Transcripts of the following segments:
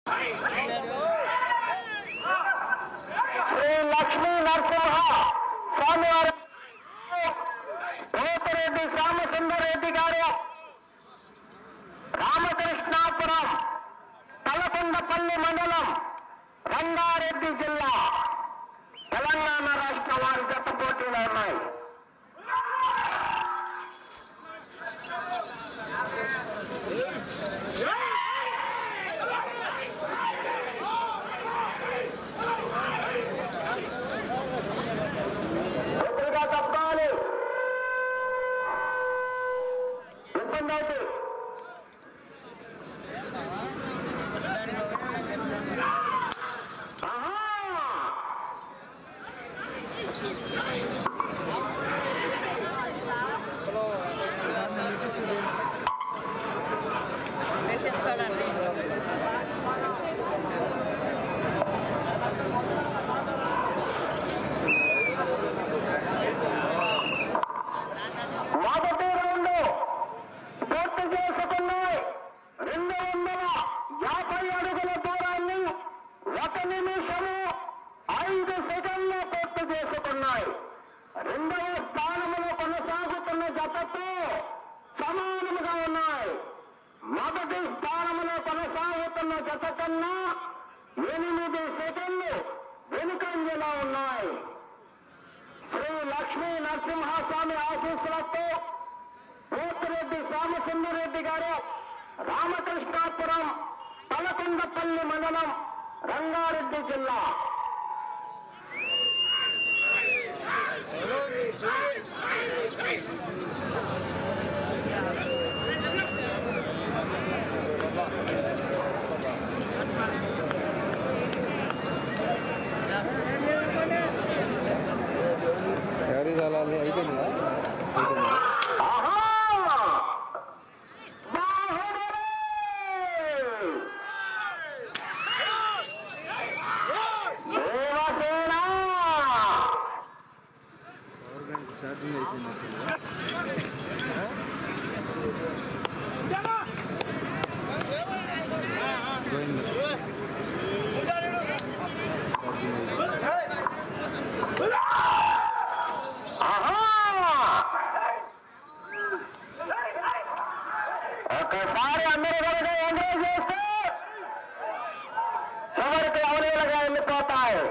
శ్రీ లక్ష్మీ నరసింహ స్వామివారి పోతిరెడ్డి శ్యామసుందరెడ్డి గారు రామకృష్ణాపురం తలకొండపల్లి మండలం రంగారెడ్డి జిల్లా తెలంగాణ రాష్ట్ర వారి జత పోటీలో ఉన్నాయి ఎదురుగా తప్పాలి ఇబ్బంది అవుతుంది ఆహా! పెట్టేస్తాడండి మొదటి రౌండ్ పూర్తి చేసుకున్నాయి రెండు వందల యాభై అడుగుల దూరాన్ని ఒక నిమిషము ఐదు సెకండ్లు పూర్తి చేసుకున్నాయి రెండవ స్థానంలో కొనసాగుతున్న జతతో సమానముగా ఉన్నాయి మొదటి స్థానంలో కొనసాగుతున్న జత కన్నా ఎనిమిది సెకండ్లు వెనుకంజలా ఉన్నాయి శ్రీ లక్ష్మీ నరసింహస్వామి ఆశీస్సులతో పోతిరెడ్డి శ్యామసుందరెడ్డి గారు రామకృష్ణాపురం తలకొండపల్లి మండలం రంగారెడ్డి జిల్లా ఎవరి దళాలు అయిపోయిందా అయిపోయిందా ఆహా! Baahubali! Devasena! Power bank charging అయిపోయింది పోయింది ఛార్జింగ్ అయిపోయింది ఆహా! ఒకసారి అందరూ కనుక ఎంజాయ్ చేస్తే చివరికి అవలీలుగా వెళ్ళిపోతాయి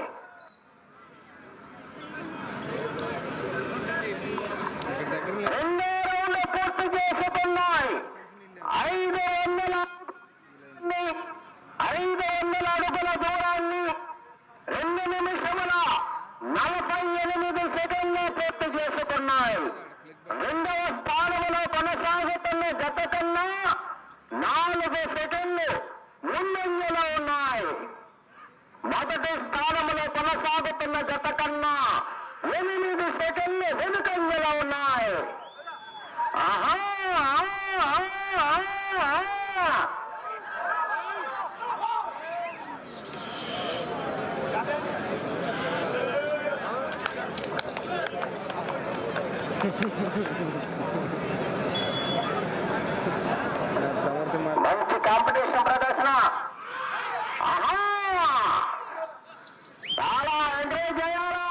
ఇక్కడ దగ్గర రెండో రౌండ్ పూర్తి చేసుకున్నాయి ఐదు వందల ఐదు వందల అడుగుల దూరాన్ని రెండు నిమిషముల నలభై ఎనిమిది సెకండ్లు పూర్తి చేసుకున్నాయి రెండవ స్థానంలో కొనసాగుతున్న జత కన్నా నాలుగు సెకండ్లు ముందంజలో ఉన్నాయి మొదటి స్థానంలో కొనసాగుతున్న జత కన్నా ఎనిమిది సెకండ్లు వెనుకంజలో ఉన్నాయి ఆహా, ఆహా, ఆహా, ఆహా. సవర్సి మంచి కాంపిటీషన్ ప్రదర్శన ఆహా! చాలా ఎంకరేజ్ చేయాలా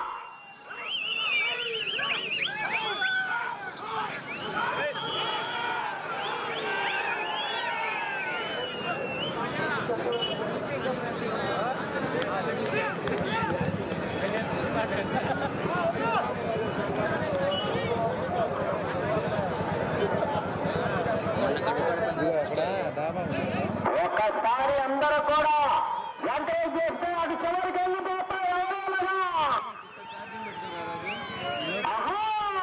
ఇదిగో అక్కడ డాబా ఉంది ఒక్కసారి అందరూ కూడా ఎంకరేజ్ చేస్తే అది చివరికి వెళ్ళిపోతాయి అవలీలగా. ఆహా!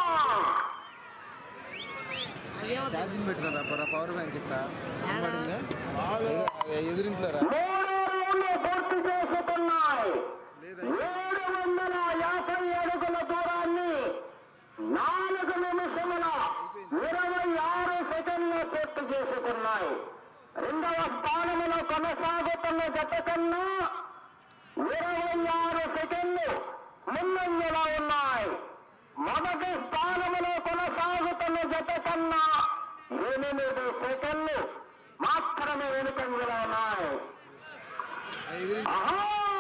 ఛార్జింగ్ పెట్టుకున్నా పరా పవర్ బ్యాంక్ ఇస్తా పడిందా ఎదురింట్లో రా మూడు రౌండ్లు పూర్తి చేసుకున్నాయి లేదా ఏడు వందల యాభై అడుగుల దూరాన్ని నాలుగు నిమిషముల ఇరవై ఆరు సెకండ్లు పూర్తి చేసుకున్నాయి రెండవ స్థానంలో కొనసాగుతున్న జత కన్నా ఇరవై ఆరు సెకండ్లు ముందంజలో ఉన్నాయి మొదటి స్థానంలో కొనసాగుతున్న జత కన్నా ఎనిమిది సెకండ్లు మాత్రమే వెనుకంజలో ఉన్నాయి ఇది ఆహా!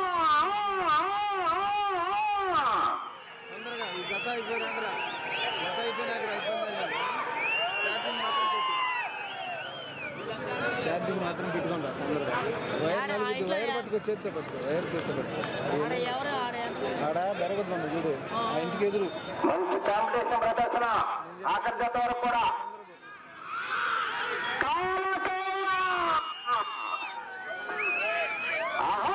తొందరగా ఈ జత అయిపోయినాక రా. జత అయిపోయినాక రా, ఇబ్బంది ఏం లేదు. ఛార్జింగ్ మాత్రం పెట్టు ఛార్జింగ్ మాత్రం పెట్టుకోండి రా, తొందరగా వైర్ నలుగుద్ది వైర్ పట్టుకో చేతితో పట్టుకో వైర్ చేతితో పట్టుకో ఆడ ఎవరు ఆడ ఎంత ఆడ బెరగొద్దు చూడు ఆ ఇంటికి ఎదురు మంచి కాంపిటీషన్ ప్రదర్శన ఆఖరి జత వరకు కూడా కాలకేయ! ఆహా!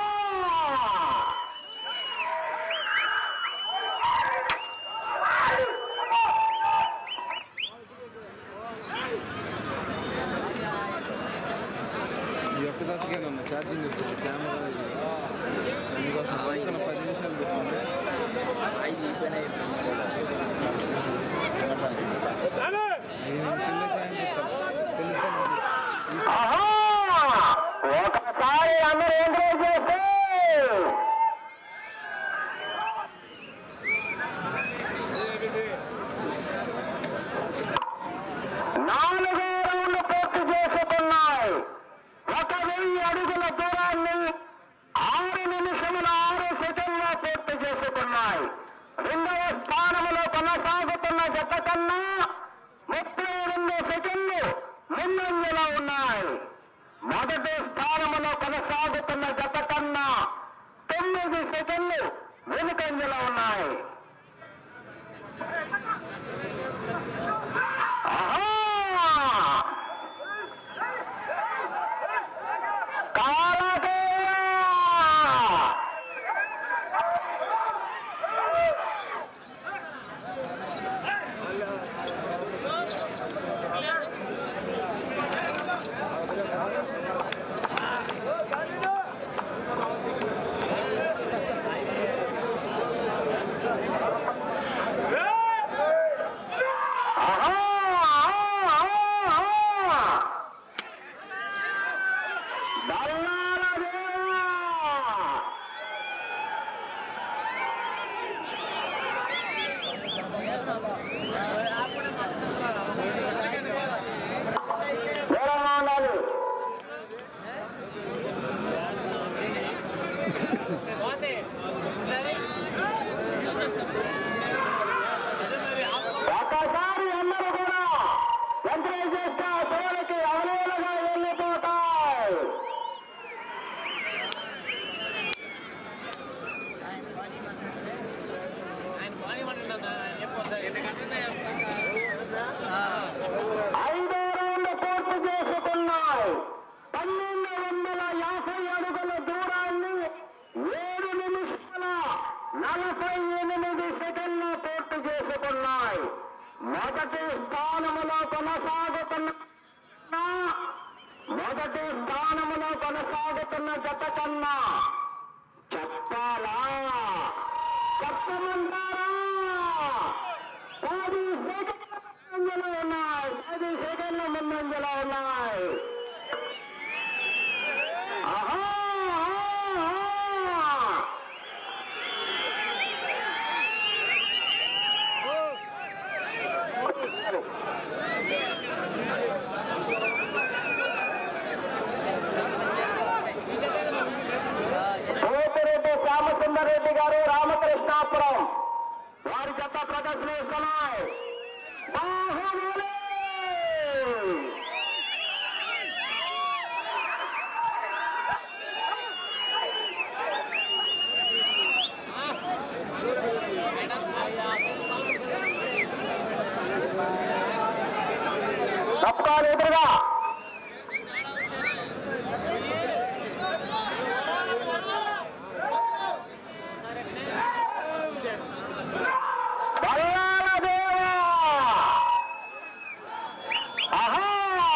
ఈ ఒక్క జతకే ఉన్న ఛార్జింగ్ వచ్చింది కెమెరా ఇది. అందుకోసం పక్కన పది నిమిషాలు పెట్టుకోండి ఐదు నిమిషాల్లో సాయం చెప్తాను సెల్ ఆహా! ఒకసారి అందరూ ఎంకరేజ్ చేస్తే నాలుగు రౌండ్లు పూర్తి చేసుకున్నాయి ఒక వెయ్యి అడుగుల దూరాన్ని ఆరు నిమిషముల ఆరు సెకండ్లో పూర్తి చేసుకున్నాయి రెండవ స్థానంలో కొనసాగుతున్న జత కన్నా ముప్పై రెండు సెకండ్లు ముందంజలో ఉన్నాయి మొదటి స్థానంలో కొనసాగుతున్న జత కన్నా తొమ్మిది సెకండ్లు వెనుకంజలో ఉన్నాయి ఆహా! కాలకేయ! ఆహా! ఆహా! ఆహా! దల్లాల దేవా! దూరంగా ఉండాలి ఒకసారి అందరూ కూడా ఎంకరేజ్ చేస్తే ఆ తోలకి అవలేలుగా వెళ్ళిపోతాయి ఐదో రౌండ్ పూర్తి చేసుకున్నాయి పన్నెండు వందల యాభై అడుగుల దూరాన్ని ఏడు నిమిషాల నలభై ఎనిమిది సెకండ్లు పూర్తి చేసుకున్నాయి మొదటి స్థానములో కొనసాగుతున్న మొదటి స్థానములో కొనసాగుతున్న జత కన్నా చెప్పాలా చెప్పమంటారా పది సెకండ్ల ముందంజలో ఉన్నాయి పది సెకండ్ల ముందంజలో ఉన్నాయి ఆహా ఆహా! పోతిరెడ్డి శ్యామసుందర్ రెడ్డి గారు రామకృష్ణాపురం వారి చెత్త ప్రదర్శన ఇస్తున్నాయి బాహుబలి! తప్పాలి ఎదురుగా బల్లాల దేవా! ఆహా!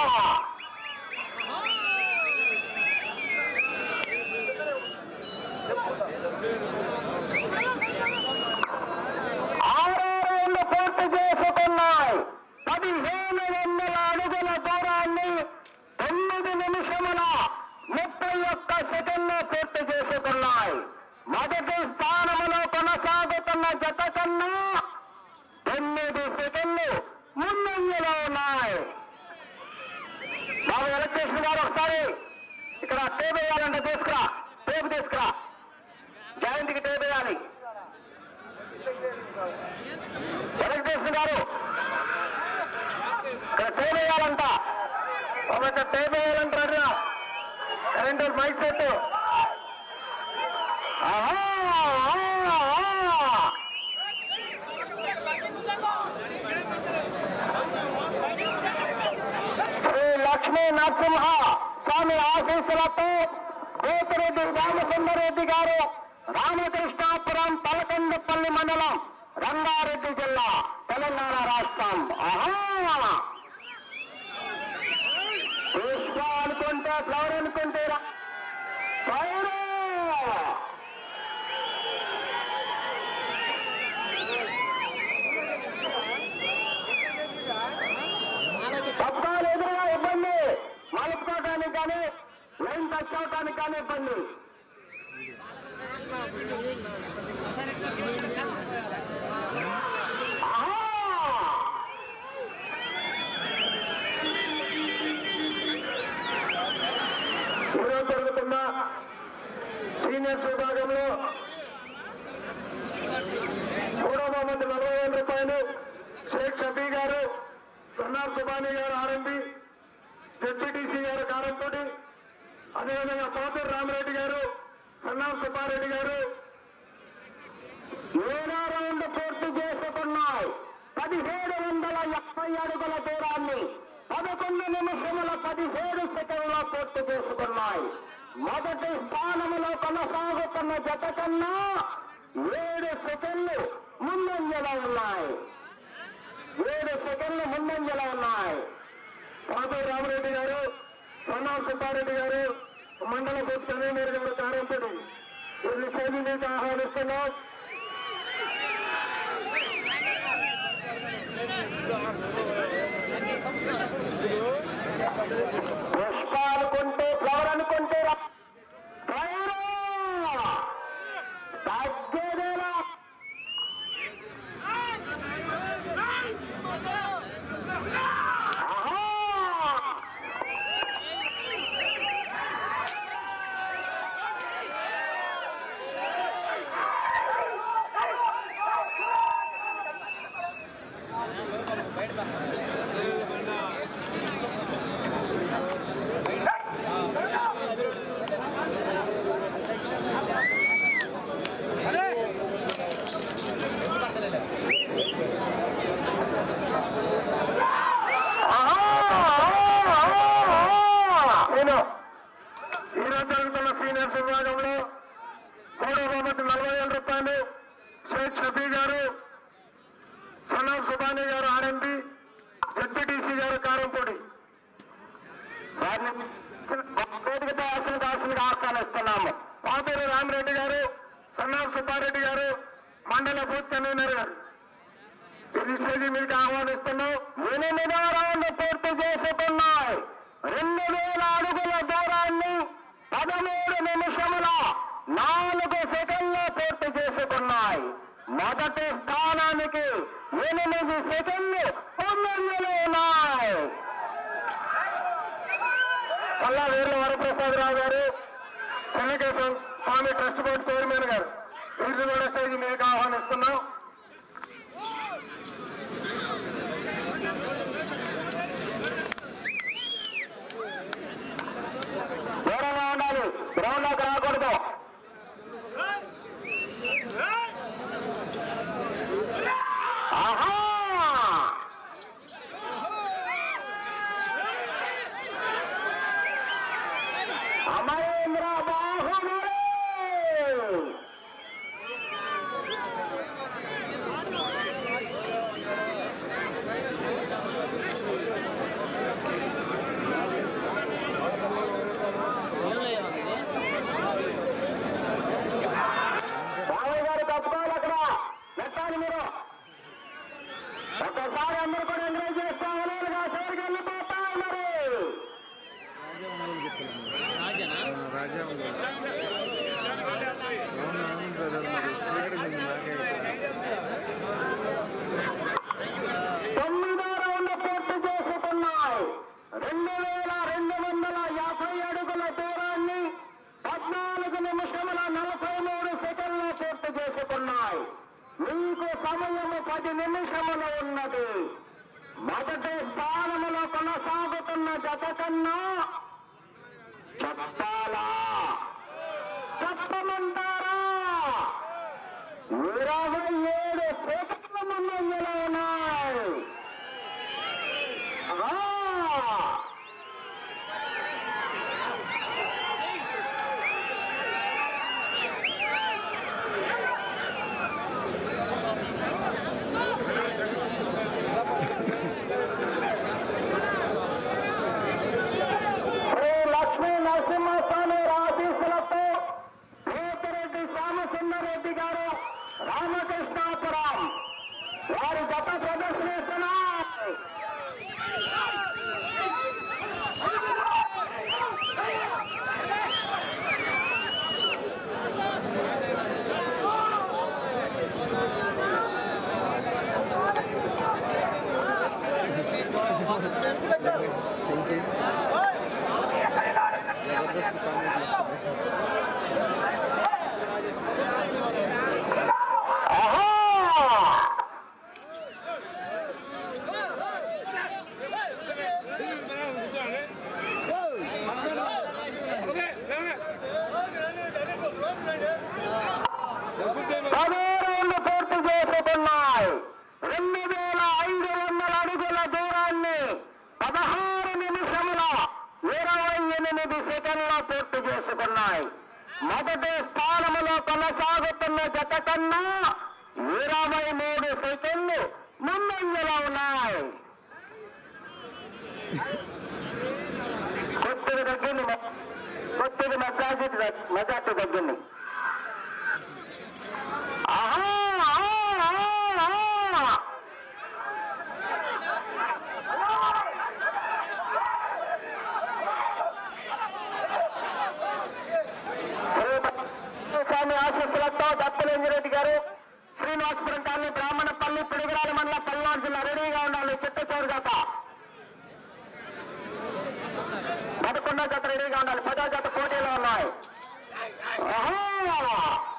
ఆరో రౌండ్ పూర్తి చేసుకున్నాయి పదిహేను వందల అడుగుల దూరాన్ని తొమ్మిది నిమిషముల ముప్పై ఒక్క సెకండ్లు పూర్తి చేసుకున్నాయి మొదటి స్థానములో కొనసాగుతున్న జత కన్నా తొమ్మిది సెకండ్లు ముందంజలో ఉన్నాయి బాబు ఎలక్ట్రీషియన్ గారు ఒకసారి ఇక్కడ టేబుల్ వేయాలంటే తీసుకురా టేబుల్ టైం వేయాలంటారా కరెంట్ మైక్ సెట్ ఆహా ఆహా, ఆహా. శ్రీ లక్ష్మీ నరసింహ స్వామి ఆశీస్సులతో పోతిరెడ్డి రామసుందరెడ్డి గారు రామకృష్ణాపురం తలకొండపల్లి మండలం రంగారెడ్డి జిల్లా తెలంగాణ రాష్ట్రం ఆహా పుష్ప అనుకుంటే ఫ్లవర్ అనుకుంటే రా- ఫ్లవరు! అలాగే శబ్దాలు ఎదురుగా ఇబ్బంది మలుపుకోవడానికి కానీ లైన్ టచ్ అవడానికి కానీ ఇబ్బంది ఆహా! ఈరోజు జరుగుతున్న సీనియర్స్ విభాగంలో మూడో బహుమతి నలభై వేల రూపాయలు షేక్ షఫీ గారు సన్నార్ సుబానీ గారు ఆర్ఎంపి జెడ్పీటీసీ గారు కారంతోటి అదేవిధంగా పోతూరు రామరెడ్డి గారు సన్నార్ సుబ్బారెడ్డి గారు ఏడో రౌండ్ పూర్తి చేసుకున్నాయి పదిహేడు వందల ఎనభై అడుగుల దూరాన్ని పదకొండు నిమిషముల పదిహేడు సెకండ్లో పూర్తి చేసుకున్నాయి మొదటి స్థానములో కొనసాగుతున్న జత కన్నా ఏడు సెకండ్లు ముందంజలో ఉన్నాయి ఏడు సెకండ్లు ముందంజలో ఉన్నాయి పాపూరు రామరెడ్డి గారు సన్నాం సుబ్బారెడ్డి గారు మండల బూత్ కన్వీనర్ గారు కారంపడి కొన్ని శైలి మీకు ఆహ్వానిస్తున్నాం పుష్ప అనుకుంటే ఫ్లవర్ అనుకుంటే రా- ఫ్లవరు! తగ్గేదేలా ఆహా! నేను ఈరోజు జరుగుతున్న సీనియర్స్ విభాగంలో మూడో బహుమతి నలభై వేల రూపాయలు షేక్ షఫీ గారు సనాబ్ సుబానీ గారు ఆర్ఎంపి జడ్పీటీసీ గారు కారంపూడి వారిని వేదికపై ఆశలు దాసులుగా ఆహ్వానిస్తున్నాము పాతూరు రామరెడ్డి గారు సన్నాబ్ సుబ్బారెడ్డి గారు మండల బూత్ కన్వీనర్ గారు ఇది స్టేజీ మీకు ఆహ్వానిస్తున్నాం ఎనిమిదో రౌండ్ పూర్తి చేసుకున్నాయి రెండు వేల అడుగుల దూరాన్ని పదమూడు నిమిషముల నాలుగు సెకండ్లు పూర్తి చేసుకున్నాయి మొదటి స్థానానికి ఎనిమిది సెకండ్లు తొమ్మిదిలో ఉన్నాయి చల్లా వీర్ల వరప్రసాదరావు గారు Chennakesam Swamy trust board chairman గారు వీరిని కూడా స్టేజ్ మీకు ఆహ్వానిస్తున్నాం దూరంగా ఉండాలి గ్రౌండ్లోకి రాకూడదు ఆహా అమరేంద్ర బాహుబలి బాబు గారు తప్పుకోవాలి అక్కడ పెట్టాలి మీరు ఒక్కసారి అందరూ కూడా ఎంజాయ్ చేస్తా ఉన్నారు కాసేపు వెళ్ళిపోతా ఉన్నారు రాజనా రాజా ఉంది అవును అవును బ్రదర్ మరి చీకటి ఉంది నాకే తొమ్మిదో రౌండ్ పూర్తి చేసుకున్నాయి రెండు వేల రెండు వందల యాభై అడుగుల దూరాన్ని పద్నాలుగు నిమిషముల నలభై మూడు సెకండ్లు పూర్తి చేసుకున్నాయి మీకు సమయము పది నిమిషములు ఉన్నది మొదటి స్థానములో కొనసాగుతున్న జత కన్నా చెప్పాలా చెప్పమంటారా ఇరవై ఏడు సెకండ్ల ముందంజలో ఉన్నాయి ఆ! శ్రీ లక్ష్మీ నరసింహస్వామి ఆశీస్సులతో పేతిరెడ్డి శ్యామసుందరెడ్డి గారు రామకృష్ణాపురం వారి గత ప్రదర్శనిస్తున్నారు జబర్దస్త్ కామెంట్లు ఇస్తారు ఆహా! పదో రౌండ్లు పూర్తి చేసుకున్నాయి రెండు వేల ఐదు వందల అడుగుల దూరాన్ని పదహారు నిమిషముల ఇరవై ఎనిమిది సెకండ్ల పూర్తి చేసుకున్నాయి మొదటి స్థానములో కొనసాగుతున్న జత కన్నా ఇరవై మూడు సెకండ్లు ముందంజలో ఉన్నాయి కొద్దిగా తగ్గింది కొద్దిగా మెజార్టీ మెజార్టీ తగ్గింది ఆహా, ఆహా, ఆహా. శ్రీ స్వామి ఆశీస్సులతో దత్తలేంజిరెడ్డి గారు శ్రీనివాసపురం కాలనీ బ్రాహ్మణపల్లి పిడుగురాల మండల పల్నాడు జిల్లా రెడీగా ఉండాలి చిట్ట చోరు జత పదకొండో జత రెడీగా ఉండాలి పదో జత పోటీలో ఉన్నాయి ఆహా!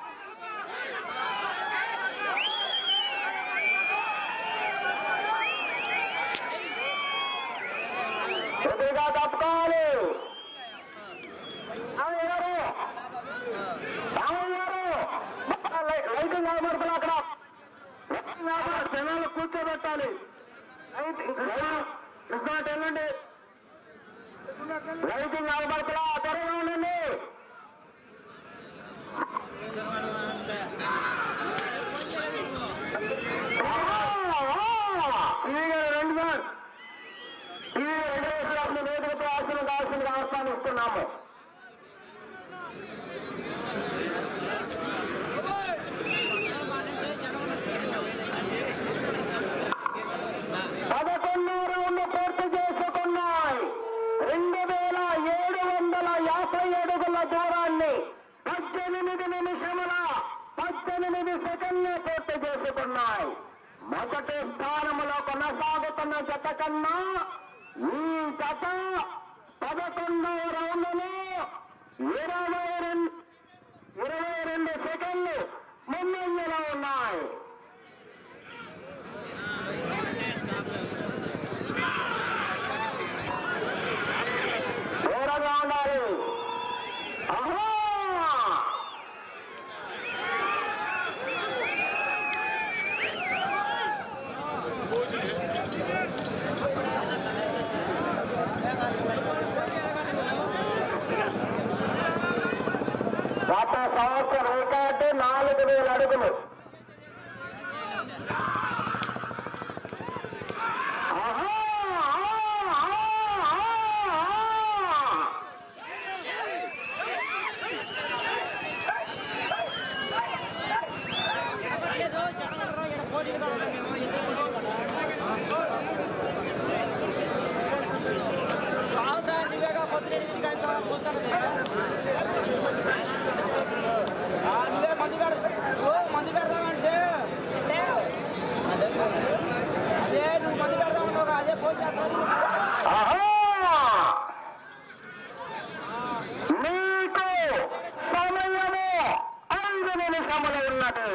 కొద్దిగా తప్పుకోవాలి స్వామి గారు స్వామి గారు లై- లైటింగ్ ఆగబడుతుంది అక్కడ లైటింగ్ ఆగబడ జనాలు కూర్చోబెట్టాలి లైటింగ్ కృష్ణ వెళ్ళండి లైటింగ్ ఆగబడుతున్నా త్వరగా ఉండండి టీవీ గారు రండి సార్ టీవీ వెంకటేశ్వర వేదికతో ఆశలు కావాల్సిందిగా ఆహ్వానిస్తున్నాము పదకొండు రౌండ్లు పూర్తి చేసుకున్నాయి రెండు వేల ఏడు వందల యాభై అడుగుల దూరాన్ని పద్దెనిమిది నిమిషముల పద్దెనిమిది సెకండ్లు పూర్తి చేసుకున్నాయి మొదటి స్థానములో కొనసాగుతున్న జత కన్నా ఈ జత పదకొండవ రౌండ్లో ఇరవై రెండు ఇరవై రెండు సెకండ్లు ముందంజలో ఉన్నాయి దూరంగా ఉండాలి ఆహా! గత సంవత్సరం రికార్డు నాలుగు వేల అడుగులు ఆహా! ఆహా! ఆహా! ఆహా! మంది పెడతామంటే అదే నువ్వు మంది పెడతామన్నావు అదే పోతే ఆహా! మీకు సమయము ఐదు నిమిషములు ఉన్నది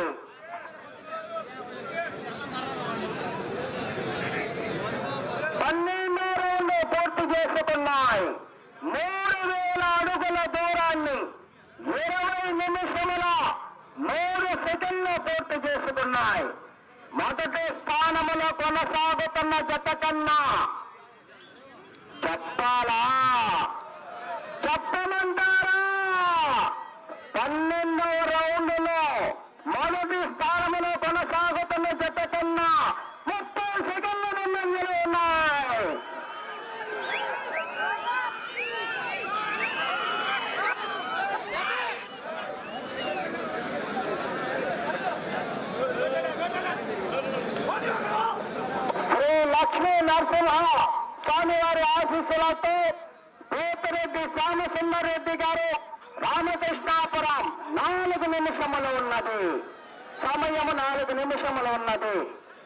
చేసుకున్నాయి మూడు వేల అడుగుల దూరాన్ని ఇరవై నిమిషముల మూడు సెకండ్లు పూర్తి చేసుకున్నాయి మొదటి స్థానములో కొనసాగుతున్న జత కన్నా చెప్పాలా చెప్పమంటారా పన్నెండవ రౌండ్లో మొదటి స్థానంలో కొనసాగుతున్న జత కన్నా ముప్పై సెకండ్ల ముందంజలు ఉన్నాయి శ్రీ లక్ష్మీ నరసింహ స్వామివారి ఆశీస్సులతో పేతిరెడ్డి శ్యామసుందరెడ్డి గారు రామకృష్ణాపురం నాలుగు నిమిషములు ఉన్నది సమయము నాలుగు నిమిషములు ఉన్నది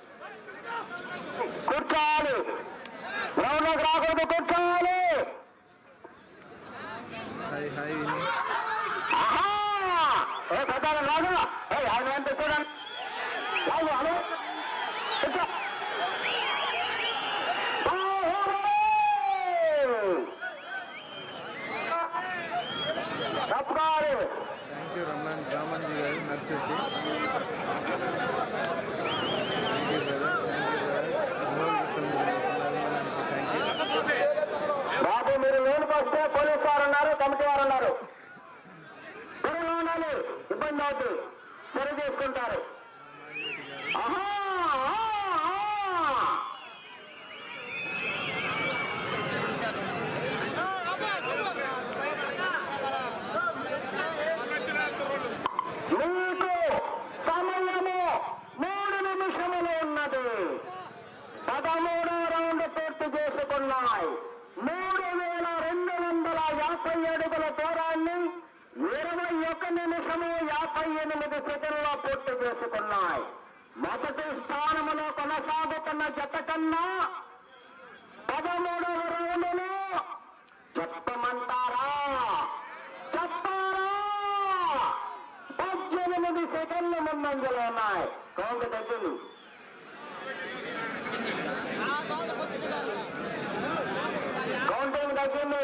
కూర్చోవాలి గ్రౌండ్లోకి రాకూడదు కూర్చోవాలి హాయ్ హాయ్ విని ఆహా! ఏ పెద్దాలు రాదు ఏ ఆయన ఎంత చూడండి రాదు అను కూర్చో. తప్పుకోవాలి థ్యాంక్ యూ రమణాన్ రామాంజీ గారు Narsireddy thank you brother thank you thank you బాబు మీరు లోనికి వస్తే పోలీసు వారు ఉన్నారు కమిటీ వారు ఉన్నారు దూరంగా ఉండాలి ఇబ్బంది అవుతుంది సరి చేసుకుంటారు ఆహా! ఆ! ఆ! మీకు సమయము మూడు నిమిషములు ఉన్నది పదమూడో రౌండ్ పూర్తి చేసుకున్నాయి మూడు వేల రెండు వందల యాభై అడుగుల దూరాన్ని ఇరవై ఒక నిమిషము యాభై ఎనిమిది సెకండ్లో పూర్తి చేసుకున్నాయి మొదటి స్థానములో కొనసాగుతున్న జత కన్నా పదమూడవ రౌండ్లో చెప్పమంటారా చెప్తారా పద్దెనిమిది సెకండ్లు ముందంజలో ఉన్నాయి కౌంట్ తగ్గింది కౌంటింగ్ తగ్గింది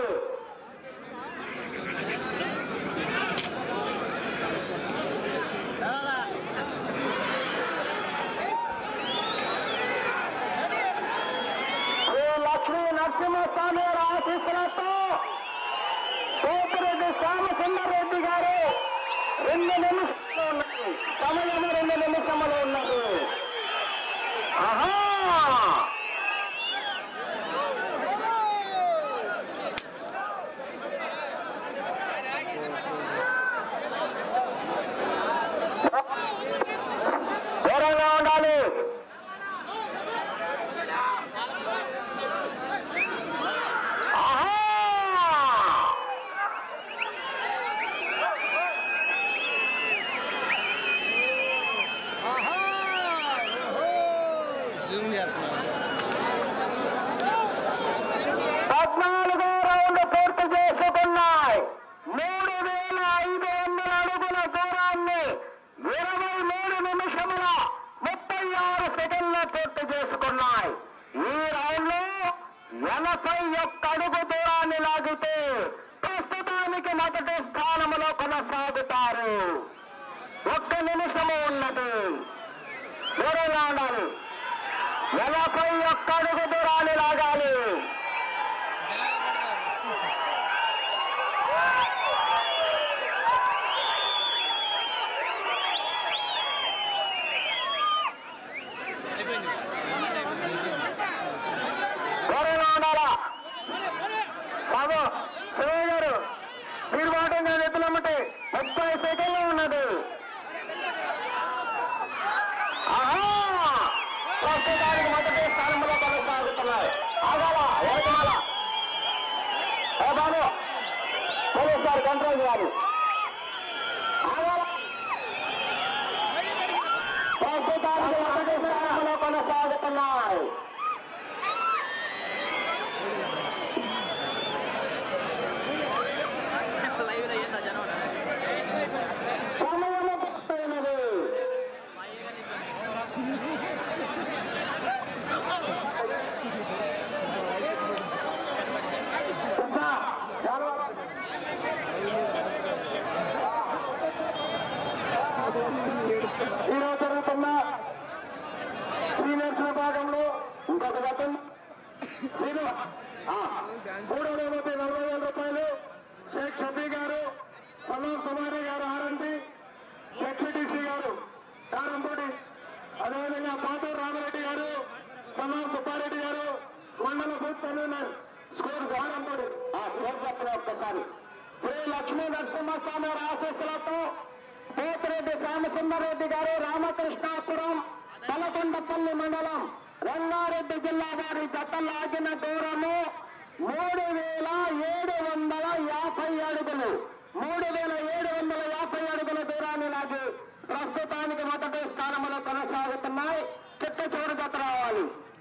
శ్రీ లక్ష్మీ నరసింహస్వామి గారి ఆశీస్సులతో సూపరెడ్డి శ్యామసుందరెడ్డి గారు రెండు నిమిషాలు ఉన్నది సమయం రెండు నిమిషములు ఉన్నది ఆహా దూరంగా ఉండాలి ఆహా జూమ్ చేస్తున్నాను పద్నాలుగో రౌండ్ పూర్తి చేసుకున్నాయి మూడు వేల ఐదు వందల అడుగుల దూరాన్ని ఇరవై మూడు నిమిషముల ముప్పై ఆరు సెకండ్ల పూర్తి చేసుకున్నాయి ఈ రౌండ్ లో ఎనభై ఒక్క అడుగు దూరాన్ని లాగితే ప్రస్తుతానికి మొదటి స్థానంలో కొనసాగుతారు ఒక్క నిమిషము ఉన్నది దూరంగా ఉండాలి ఎనభై ఒక్క అడుగు దూరాన్ని లాగాలి దూరంగా ఉండాలా బాబు శివయ్య గారు మీరు మాట నేను ఎత్తులమ్మటి ముప్పై సెకండ్లు ఉన్నది ఆహా! ప్రస్తుతానికి మొదటి స్థానంలో కొనసాగుతున్నారు ఆగాల ఎరగమాల ఏ బాబు పోలీస్ గారు కంట్రోల్ చేయాలి ఆగాల ప్రస్తుతానికి మొదటి స్థానంలో కొనసాగుతున్నారు సమయము పూర్తయినది ఆ, మూడో బహుమతి నలభై వేల రూపాయలు షేక్ షఫీ గారు సలాం సుమారి గారు ఆర్ఎంపి జెడ్పీటీసీ గారు కారంపూడి అదేవిధంగా పాతూరు రామరెడ్డి గారు సలాం సుబ్బారెడ్డి గారు మండల బూత్ కన్వీనర్ స్కోర్ కారంపూడి ఆ స్కోర్ చెప్పిన ఒక్కసారి శ్రీ లక్ష్మీ నరసింహస్వామి వారి ఆశీస్సులతో పోతిరెడ్డి శ్యామసుందరెడ్డి గారు రామకృష్ణాపురం తలకొండపల్లి మండలం రంగారెడ్డి జిల్లా వారి జతలాగిన దూరము మూడు వేల ఏడు వందల యాభై అడుగులు మూడు వేల ఏడు వందల యాభై అడుగుల దూరాన్ని లాగి ప్రస్తుతానికి మొదటి స్థానంలో కొనసాగుతున్నాయి చిట్ట చివరి జత రావాలి